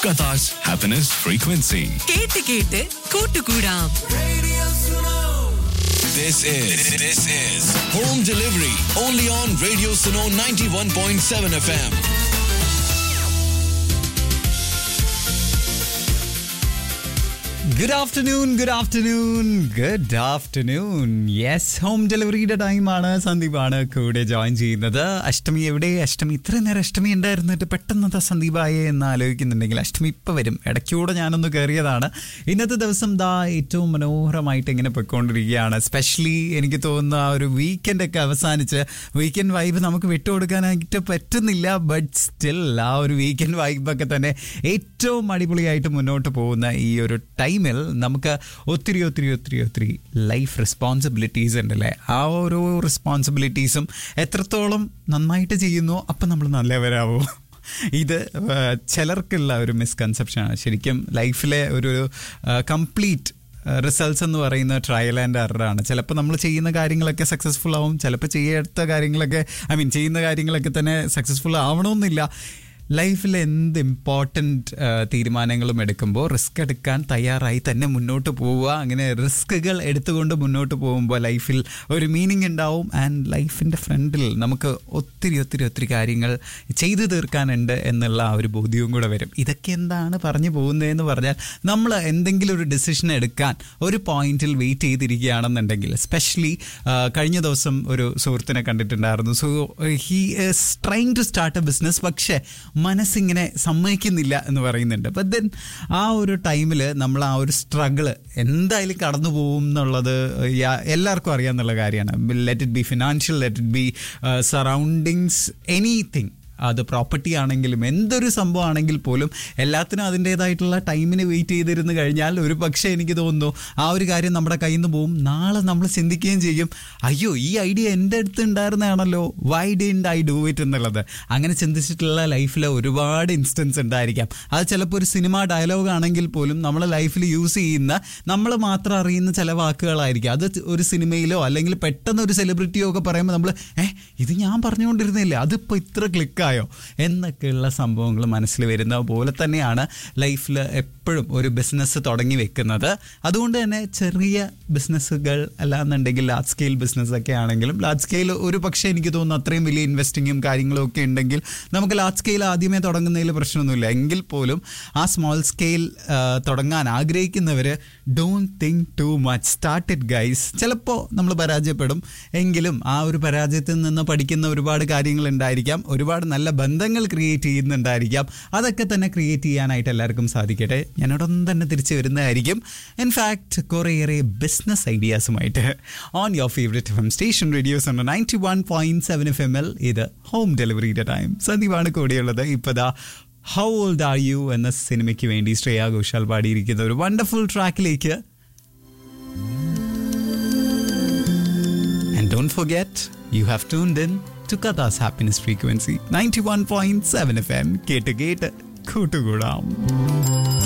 Qatar's happiness frequency. കേട്ട് കേട്ട് കൂട്ടുകൂടാം This is this is home delivery only on Radio Suno 91.7 FM. Good afternoon good afternoon good afternoon yes home ഡെലിവറിയുടെ ടൈമാണ് സന്ദീപാണ് കൂടെ join ചെയ്യുന്നത് അഷ്ടമി എവിടെ അഷ്ടമി ഇത്ര നേരം അഷ്ടമി ഉണ്ടായിരുന്നിട്ട് പെട്ടെന്ന് അത് സന്ദീപായേ എന്ന് ആലോചിക്കുന്നുണ്ടെങ്കിൽ അഷ്ടമി ഇപ്പം വരും ഇടയ്ക്കൂടെ ഞാനൊന്ന് കയറിയതാണ് ഇന്നത്തെ ദിവസം ദാ ഏറ്റവും മനോഹരമായിട്ട് ഇങ്ങനെ പൊയ്ക്കൊണ്ടിരിക്കുകയാണ് സ്പെഷ്യലി എനിക്ക് തോന്നുന്നു ആ ഒരു വീക്കെൻഡ് ഒക്കെ അവസാനിച്ച് വീക്കെൻഡ് വൈബ് നമുക്ക് വിട്ടുകൊടുക്കാനായിട്ട് പറ്റുന്നില്ല ബട്ട് സ്റ്റിൽ ആ ഒരു വീക്കെൻഡ് വൈബൊക്കെ തന്നെ ഏറ്റവും അടിപൊളിയായിട്ട് മുന്നോട്ട് പോകുന്ന ഈ ഒരു ടൈമിൽ നമുക്ക് ഒത്തിരി ഒത്തിരി ഒത്തിരി ഒത്തിരി ലൈഫ് റെസ്പോൺസിബിലിറ്റീസ് ഉണ്ടല്ലേ ആ ഓരോ റെസ്പോൺസിബിലിറ്റീസും എത്രത്തോളം നന്നായിട്ട് ചെയ്യുന്നു അപ്പം നമ്മൾ നല്ലവരാവോ ഇത് ആ, ചിലർക്കുള്ള ഒരു മിസ്കൺസെപ്ഷനാണ് ശരിക്കും ലൈഫിലെ ഒരു കംപ്ലീറ്റ് റിസൾട്ട്സ് എന്ന് പറയുന്ന ട്രയൽ ആൻഡ് എററാണ് ചിലപ്പോൾ നമ്മൾ ചെയ്യുന്ന കാര്യങ്ങളൊക്കെ സക്സസ്ഫുൾ ആവും ചിലപ്പോൾ ചെയ്യാത്ത കാര്യങ്ങളൊക്കെ ഐ മീൻ ചെയ്യുന്ന കാര്യങ്ങളൊക്കെ തന്നെ സക്സസ്ഫുൾ ആവണമെന്നില്ല ലൈഫിൽ എന്ത് ഇമ്പോർട്ടൻറ്റ് തീരുമാനങ്ങളും എടുക്കുമ്പോൾ റിസ്ക് എടുക്കാൻ തയ്യാറായി തന്നെ മുന്നോട്ട് പോവുക അങ്ങനെ റിസ്കുകൾ എടുത്തുകൊണ്ട് മുന്നോട്ട് പോകുമ്പോൾ ലൈഫിൽ ഒരു മീനിങ് ഉണ്ടാവും ആൻഡ് ലൈഫിൻ്റെ ഫ്രണ്ടിൽ നമുക്ക് ഒത്തിരി ഒത്തിരി ഒത്തിരി കാര്യങ്ങൾ ചെയ്തു തീർക്കാനുണ്ട് എന്നുള്ള ആ ഒരു ബോധ്യവും കൂടെ വരും ഇതൊക്കെ എന്താണ് പറഞ്ഞു പോകുന്നതെന്ന് പറഞ്ഞാൽ നമ്മൾ എന്തെങ്കിലും ഒരു ഡിസിഷൻ എടുക്കാൻ ഒരു പോയിന്റിൽ വെയിറ്റ് ചെയ്തിരിക്കുകയാണെന്നുണ്ടെങ്കിൽ എസ്പെഷ്യലി കഴിഞ്ഞ ദിവസം ഒരു സുഹൃത്തിനെ കണ്ടിട്ടുണ്ടായിരുന്നു so he is trying to start a business പക്ഷേ മനസ്സിങ്ങനെ സമ്മതിക്കുന്നില്ല എന്ന് പറയുന്നുണ്ട് അപ്പം ദെൻ ആ ഒരു ടൈമിൽ നമ്മൾ ആ ഒരു സ്ട്രഗിള് എന്തായാലും കടന്നു പോകും എന്നുള്ളത് യാ- എല്ലാവർക്കും അറിയാമെന്നുള്ള കാര്യമാണ് let it be financial let it be surroundings anything അത് പ്രോപ്പർട്ടി ആണെങ്കിലും എന്തൊരു സംഭവം ആണെങ്കിൽ പോലും എല്ലാത്തിനും അതിൻ്റേതായിട്ടുള്ള ടൈമിന് വെയിറ്റ് ചെയ്തിരുന്ന് കഴിഞ്ഞാൽ ഒരു പക്ഷേ എനിക്ക് തോന്നുന്നു ആ ഒരു കാര്യം നമ്മുടെ കയ്യിൽ നിന്ന് പോവും നാളെ നമ്മൾ ചിന്തിക്കുകയും ചെയ്യും അയ്യോ ഈ ഐഡിയ എൻ്റെ അടുത്ത് ഉണ്ടായിരുന്നതാണല്ലോ why didn't I do it എന്നുള്ളത് അങ്ങനെ ചിന്തിച്ചിട്ടുള്ള ലൈഫിൽ ഒരുപാട് ഇൻസ്റ്റൻസ് ഉണ്ടായിരിക്കാം അത് ചിലപ്പോൾ ഒരു സിനിമ ഡയലോഗ് ആണെങ്കിൽ പോലും നമ്മളെ ലൈഫിൽ യൂസ് ചെയ്യുന്ന നമ്മൾ മാത്രം അറിയുന്ന ചില വാക്കുകളായിരിക്കും അത് ഒരു സിനിമയിലോ അല്ലെങ്കിൽ പെട്ടെന്ന് ഒരു സെലിബ്രിറ്റിയോ ഒക്കെ പറയുമ്പോൾ നമ്മൾ ഏ ഇത് ഞാൻ പറഞ്ഞുകൊണ്ടിരുന്നില്ലേ അതിപ്പോൾ ഇത്ര ക്ലിക്കായോ എന്നൊക്കെയുള്ള സംഭവങ്ങൾ മനസ്സിൽ വരുന്ന പോലെ തന്നെയാണ് ലൈഫിൽ എപ്പോഴും ഒരു ബിസിനസ് തുടങ്ങി വെക്കുന്നത് അതുകൊണ്ട് തന്നെ ചെറിയ ബിസിനസ്സുകൾ അല്ലാന്നുണ്ടെങ്കിൽ ലാർജ് സ്കെയിൽ ബിസിനസ് ഒക്കെ ആണെങ്കിലും ലാർജ് സ്കെയിൽ ഒരു പക്ഷേ എനിക്ക് തോന്നുന്നു അത്രയും വലിയ ഇൻവെസ്റ്റിങ്ങും കാര്യങ്ങളും ഒക്കെ ഉണ്ടെങ്കിൽ നമുക്ക് ലാർജ് സ്കെയിൽ ആദ്യമേ തുടങ്ങുന്നതിൽ പ്രശ്നമൊന്നുമില്ല എങ്കിൽ പോലും ആ സ്മോൾ സ്കെയിൽ തുടങ്ങാൻ ആഗ്രഹിക്കുന്നവർ don't think too much start it guys ചിലപ്പോൾ നമ്മൾ പരാജയപ്പെടും എങ്കിലും ആ ഒരു പരാജയത്തിൽ നിന്ന് പഠിക്കുന്ന ഒരുപാട് കാര്യങ്ങൾ ഉണ്ടായിരിക്കാം ഒരുപാട് നല്ല ബന്ധങ്ങൾ ക്രിയേറ്റ് ചെയ്യുന്നുണ്ടായിരിക്കാം അതൊക്കെ തന്നെ ക്രിയേറ്റ് ചെയ്യാനായിട്ട് എല്ലാവർക്കും സാധിക്കട്ടെ ഞാനോടൊന്നും തന്നെ തിരിച്ചു വരുന്നതായിരിക്കും ഇൻഫാക്ട് കുറേയേറെ ബിസിനസ് ഐഡിയാസുമായിട്ട് on your favourite F M station radios ഉണ്ട് ninety one point seven F M L ഇത് ഹോം ഡെലിവറിയുടെ ടൈം സന്ദീപാണ് കൂടെയുള്ളത് ഇപ്പതാ ഹൗ ഓൾഡ് ആർ യു എന്ന സിനിമയ്ക്ക് വേണ്ടി ശ്രേയ ഘോഷാൽ പാടിയിരിക്കുന്ന ഒരു വണ്ടർഫുൾ ട്രാക്കിലേക്ക് And don't forget, you have tuned in to Katha's Happiness Frequency 91.7 FM. കേട്ട് കേട്ട് കൂട്ടുകൂടാം